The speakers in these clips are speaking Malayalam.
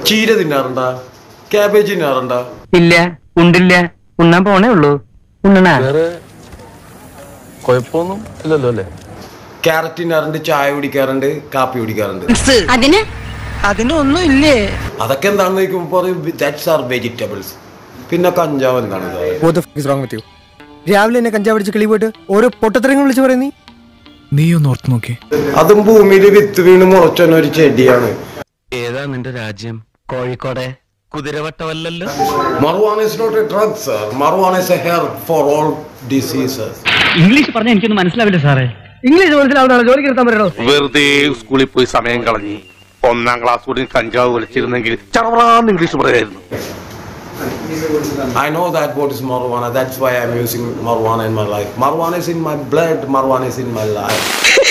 ചീര തിന്നാറുണ്ടാ ക്യാബേജ് തിന്നാറുണ്ടാ ഇല്ല ഉണ്ടില്ല ഉണ്ണാൻ പോണേ ഉള്ളൂ ഉണ്ണണ വേറെ കുഴപ്പമൊന്നും ഇല്ലല്ലോ അല്ലേ ക്യാരറ്റ് തിന്നാറുണ്ട് ചായ കുടിക്കാറുണ്ട് കാപ്പി കുടിക്കാറുണ്ട് അതിന് അതിനൊന്നും ഇല്ലേ അതൊക്കെ എന്താണെന്ന് ചോദിക്കുമ്പോൾ പറയും ദാറ്റ്സ് ആർ വെജിറ്റബിൾസ് പിന്നെ കഞ്ചാവ് എന്താണ് സാറേ റോങ് വിത്ത് യു രാവിലെ എന്നെ കഞ്ചാവ് അടിച്ച് കിളി പോയിട്ട് ഓരോ പൊട്ടത്തരങ്ങൾ വിളിച്ച് പറയുന്നീ നീ ഒന്ന് ഓർത്ത് നോക്കി അതും ഭൂമിയിൽ വിത്ത് വീണ് മുളച്ചൊന്ന ഒരു ചെടിയാണ് ഏതാ നിന്റെ രാജ്യം കോഴിക്കോടെ കുതിരവട്ടമല്ലല്ലോ marijuana is not a drug sir marijuana is a hair for all diseases English പറഞ്ഞാൽ എനിക്കൊന്നും മനസ്സിലാവില്ല സാറേ ഇംഗ്ലീഷ് മനസ്സിലാവുന്നതാണ് ജോലിക്ക് എടുത്താൻ പറയണോ വെറുതെ സ്കൂളിൽ പോയി സമയം കളഞ്ഞ് ഒന്നാം ക്ലാസ് കൂടി കഞ്ചാവ് വലിച്ചിരുന്നെങ്കിൽ ചറവറാന്ന് ഇംഗ്ലീഷ് പറയായിരുന്നു I know that what is marijuana. That's why I'm using marijuana in my life. Marijuana is in my blood. Marijuana is in my life.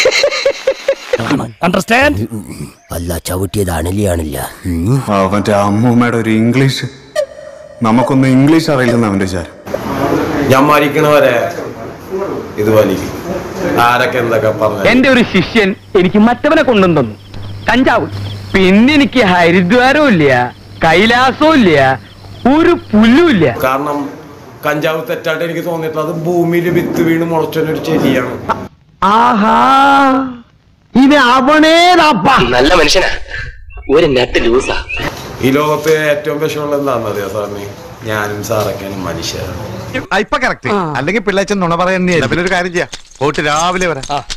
അല്ല ചവിട്ടിയത് അണലിയാണില്ല അവന്റെ അമ്മൂമ്മയുടെ ഒരു ഇംഗ്ലീഷ് നമുക്കൊന്നും ഇംഗ്ലീഷ് അറിയില്ലെന്ന് അവന്റെ വിചാരം ഞാൻ മരിക്കണവരെ ഇത് വലിക്കും ആരൊക്കെ എന്തൊക്കെ പറഞ്ഞു എന്റെ ഒരു ശിഷ്യൻ എനിക്ക് മറ്റവനെ കൊണ്ടുവന്നു തന്നു കഞ്ചാവ് പിന്നെ എനിക്ക് ഹരിദ്വാരവും ഇല്ല കൈലാസവും ഇല്ല ഒരു പുല്ലും ഇല്ല കാരണം കഞ്ചാവ് തെറ്റായിട്ട് എനിക്ക് തോന്നിയിട്ടുള്ളത് ഭൂമിയിൽ വിത്ത് വീണ് മുളച്ചൊന്ന ഒരു ചെടിയാണ് ആഹാ ഇത് അവണേതാപ്പാ നല്ല മനുഷ്യനാ ഒരു നെറ്റ് ലൂസാ ഈ ലോകത്ത് ഏറ്റവും വിഷമുള്ള എന്താണെന്ന് അറിയാം സാറിന് ഞാനും സാറൊക്കെയാണ് മനുഷ്യരാണ് ഇപ്പൊ കറക്റ്റ് അല്ലെങ്കിൽ പിള്ളേച്ചൻ നുണ പറയുന്നേ പിന്നെ ഒരു കാര്യം ചെയ്യാം പോയിട്ട് രാവിലെ വരാം